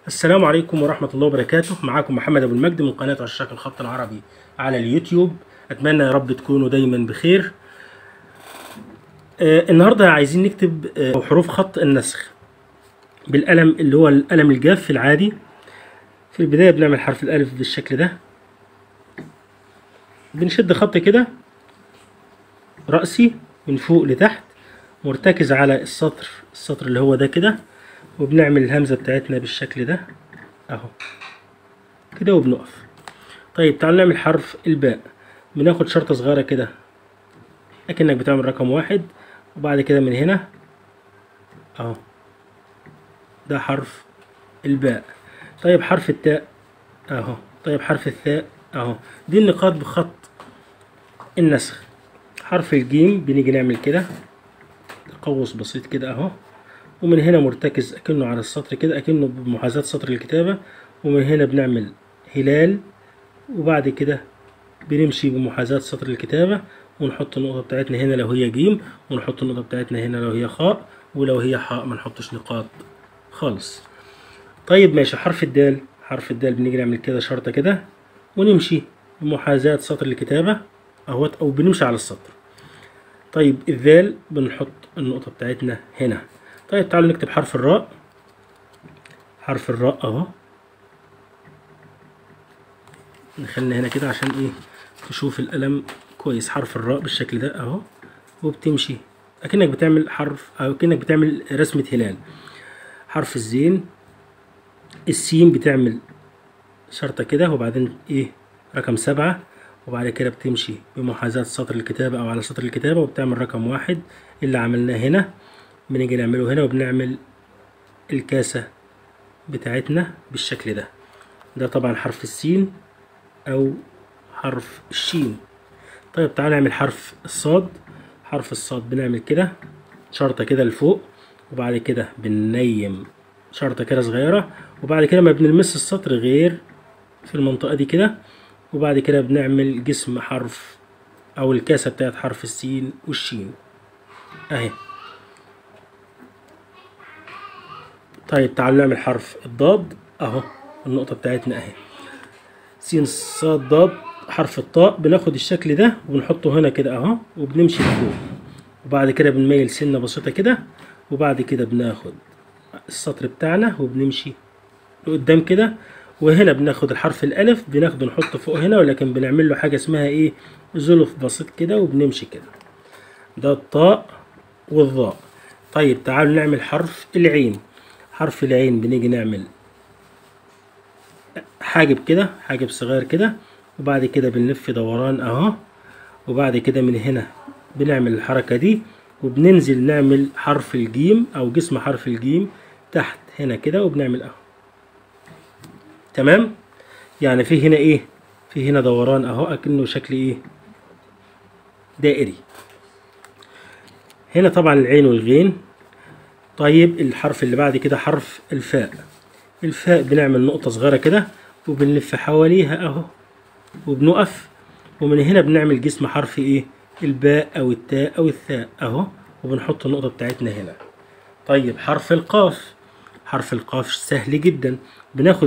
السلام عليكم ورحمة الله وبركاته معاكم محمد أبو المجد من قناة عشاق الخط العربي على اليوتيوب أتمنى يا رب تكونوا دايما بخير آه النهاردة عايزين نكتب آه حروف خط النسخ بالقلم اللي هو القلم الجاف العادي في البداية بنعمل حرف الألف بالشكل ده بنشد خط كده رأسي من فوق لتحت مرتكز على السطر السطر اللي هو ده كده وبنعمل الهمزة بتاعتنا بالشكل ده اهو كده وبنقف طيب تعالوا نعمل حرف الباء بناخد شرطة صغيرة كده اكنك بتعمل رقم واحد وبعد كده من هنا اهو ده حرف الباء طيب حرف التاء اهو طيب حرف الثاء اهو دي النقاط بخط النسخ حرف الجيم بنيجي نعمل كده تقوس بسيط كده اهو ومن هنا مرتكز اكنه على السطر كده اكنه بمحاذاة سطر الكتابة ومن هنا بنعمل هلال وبعد كده بنمشي بمحاذاة سطر الكتابة ونحط النقطة بتاعتنا هنا لو هي جيم ونحط النقطة بتاعتنا هنا لو هي خاء ولو هي حاء ما نحطش نقاط خالص طيب ماشي حرف الدال حرف الدال بنيجي نعمل كده شرطة كده ونمشي بمحاذاة سطر الكتابة اهوت او بنمشي على السطر طيب الذال بنحط النقطة بتاعتنا هنا طيب تعالوا نكتب حرف الراء حرف الراء اهو نخلينا هنا كده عشان ايه تشوف القلم كويس حرف الراء بالشكل ده اهو وبتمشي اكنك بتعمل حرف او كأنك بتعمل رسمة هلال حرف الزين السين بتعمل شرطة كده وبعدين ايه رقم سبعة وبعد كده بتمشي بمحاذاة سطر الكتابة أو على سطر الكتابة وبتعمل رقم واحد اللي عملناه هنا بنيجي نعمله هنا وبنعمل الكاسة بتاعتنا بالشكل ده ده طبعا حرف السين أو حرف الشين طيب تعالى نعمل حرف الصاد حرف الصاد بنعمل كده شرطة كده لفوق وبعد كده بننيم شرطة كده صغيرة وبعد كده ما بنلمس السطر غير في المنطقة دي كده وبعد كده بنعمل جسم حرف او الكاسة بتاعت حرف السين والشين اهي طيب تعالوا نعمل حرف الضاد اهو النقطة بتاعتنا اهي سين صاد ضاد حرف الطاء بناخد الشكل ده وبنحطه هنا كده اهو وبنمشي لفوق وبعد كده بنميل سنة بسيطة كده وبعد كده بناخد السطر بتاعنا وبنمشي لقدام كده وهنا بناخد الحرف الالف بناخده نحطه فوق هنا ولكن بنعمل له حاجه اسمها ايه زلف بسيط كده وبنمشي كده ده الطاء والظاء طيب تعالوا نعمل حرف العين حرف العين بنيجي نعمل حاجب كده حاجب صغير كده وبعد كده بنلف دوران اهو وبعد كده من هنا بنعمل الحركه دي وبننزل نعمل حرف الجيم او جسم حرف الجيم تحت هنا كده وبنعمل اهو تمام يعني في هنا ايه في هنا دوران اهو اكنه شكل ايه دائري هنا طبعا العين والغين طيب الحرف اللي بعد كده حرف الفاء الفاء بنعمل نقطة صغيرة كده وبنلف حواليها اهو وبنقف ومن هنا بنعمل جسم حرف ايه الباء او التاء او الثاء اهو وبنحط النقطة بتاعتنا هنا طيب حرف القاف حرف القاف سهل جدا بناخد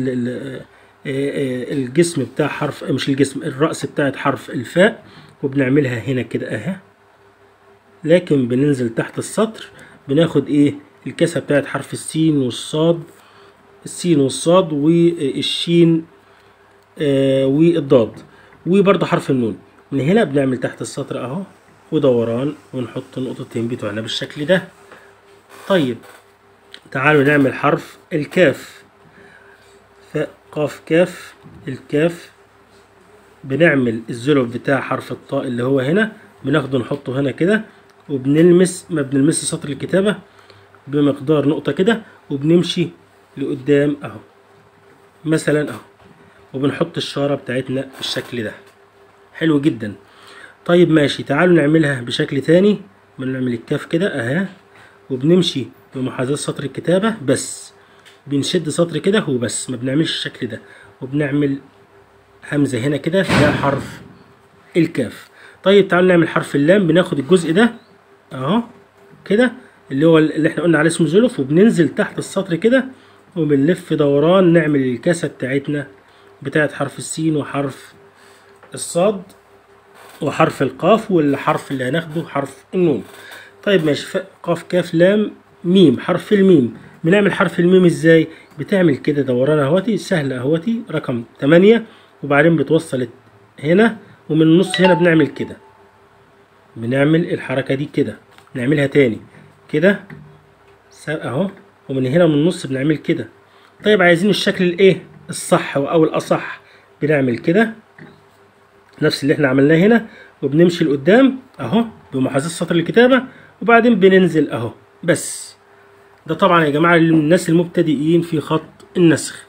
الجسم بتاع حرف مش الجسم الرأس بتاعت حرف الفاء وبنعملها هنا كده اهي لكن بننزل تحت السطر بناخد ايه الكاسة بتاعت حرف السين والصاد السين والصاد والشين آه والضاد وبرضه حرف النون من هنا بنعمل تحت السطر اهو ودوران ونحط النقطتين بتوعنا بالشكل ده طيب تعالوا نعمل حرف الكاف فاء قاف كاف الكاف بنعمل الزلف بتاع حرف الطاء اللي هو هنا بناخده نحطه هنا كده وبنلمس ما بنلمس سطر الكتابة بمقدار نقطة كده وبنمشي لقدام اهو مثلا اهو وبنحط الشارة بتاعتنا بالشكل ده حلو جدا طيب ماشي تعالوا نعملها بشكل تاني بنعمل الكاف كده اهي وبنمشي بمحاذاة سطر الكتابة بس بنشد سطر كده وبس ما بنعملش الشكل ده وبنعمل همزة هنا كده ده حرف الكاف طيب تعالوا نعمل حرف اللام بناخد الجزء ده اهو كده اللي هو اللي احنا قلنا عليه اسمه زلف وبننزل تحت السطر كده وبنلف دوران نعمل الكاسة بتاعتنا بتاعت حرف السين وحرف الصاد وحرف القاف والحرف اللي هناخده حرف النون طيب ماشي ف- قاف كاف لام ميم حرف الميم بنعمل حرف الميم ازاي بتعمل كده دوران اهوتي سهل اهوتي رقم 8 وبعدين بتوصل هنا ومن النص هنا بنعمل كده بنعمل الحركة دي كده نعملها تاني كده س- اهو ومن هنا من النص بنعمل كده طيب عايزين الشكل الايه الصح او الاصح بنعمل كده نفس اللي احنا عملناه هنا وبنمشي لقدام اهو بمحاذاة سطر الكتابة وبعدين بننزل اهو بس ده طبعا يا جماعة للناس المبتدئين في خط النسخ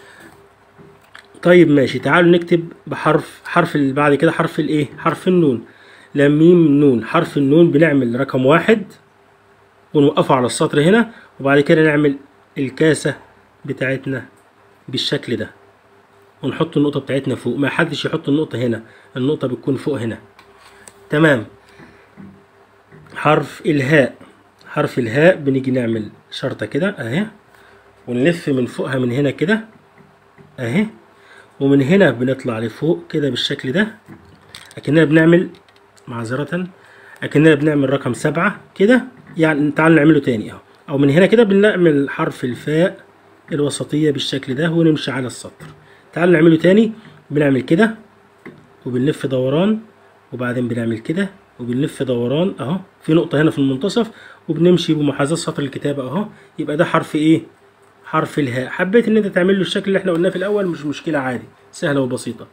طيب ماشي تعالوا نكتب بحرف حرف اللي بعد كده حرف الايه حرف النون لام ميم نون حرف النون بنعمل رقم واحد ونوقفه على السطر هنا وبعد كده نعمل الكاسة بتاعتنا بالشكل ده ونحط النقطة بتاعتنا فوق ما حدش يحط النقطة هنا النقطة بتكون فوق هنا تمام حرف الهاء حرف الهاء بنيجي نعمل شرطة كده اهي ونلف من فوقها من هنا كده اهي ومن هنا بنطلع لفوق كده بالشكل ده اكننا بنعمل معذرة اكننا بنعمل رقم سبعة كده يعني تعالوا نعمله تاني اهو او من هنا كده بنعمل حرف الفاء الوسطية بالشكل ده ونمشي على السطر تعالوا نعمله تاني بنعمل كده وبنلف دوران وبعدين بنعمل كده وبنلف دوران اهو في نقطة هنا في المنتصف وبنمشي بمحاذاة سطر الكتابة اهو يبقى ده حرف ايه حرف الهاء حبيت ان انت تعمل له الشكل اللي احنا قلناه في الاول مش مشكلة عادي سهلة وبسيطة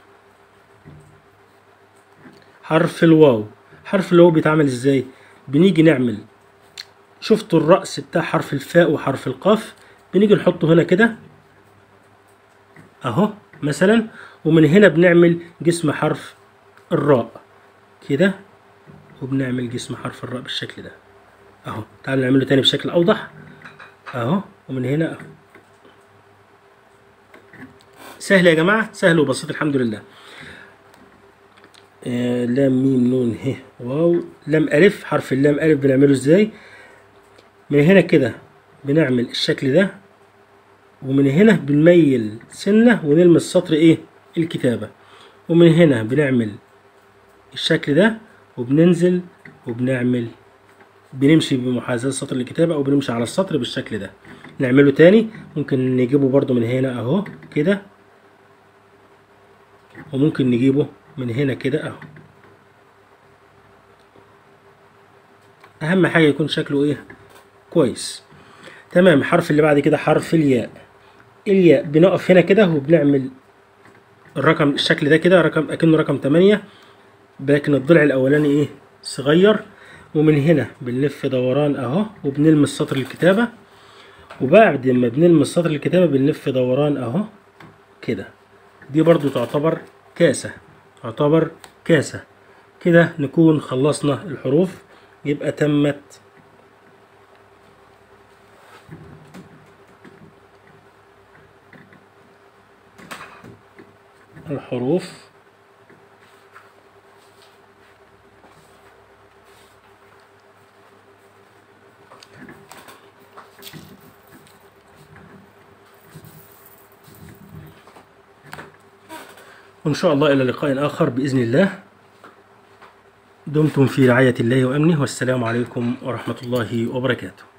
حرف الواو حرف الواو بيتعمل ازاي بنيجي نعمل شفتوا الرأس بتاع حرف الفاء وحرف القاف بنيجي نحطه هنا كده اهو مثلا ومن هنا بنعمل جسم حرف الراء كده وبنعمل جسم حرف الراء بالشكل ده اهو تعالوا نعمله تاني بشكل اوضح اهو ومن هنا اهو سهل يا جماعة سهل وبسيط الحمد لله آه لام ميم نون ه واو لام ألف حرف اللام ألف بنعمله ازاي من هنا كده بنعمل الشكل ده ومن هنا بنميل سنة ونلمس سطر ايه الكتابة ومن هنا بنعمل الشكل ده وبننزل وبنعمل بنمشي بمحاذاة سطر الكتابة أو بنمشي على السطر بالشكل ده نعمله تاني ممكن نجيبه برضو من هنا أهو كده وممكن نجيبه من هنا كده أهو أهم حاجة يكون شكله إيه كويس تمام الحرف اللي بعد كده حرف الياء الياء بنقف هنا كده وبنعمل الرقم الشكل ده كده رقم أكنه رقم تمانية لكن الضلع الأولاني إيه صغير ومن هنا بنلف دوران اهو وبنلمس سطر الكتابة وبعد ما بنلمس سطر الكتابة بنلف دوران اهو كده دي برضو تعتبر كاسة تعتبر كاسة كده نكون خلصنا الحروف يبقى تمت الحروف وإن شاء الله إلى لقاء آخر بإذن الله دمتم في رعاية الله وأمنه والسلام عليكم ورحمة الله وبركاته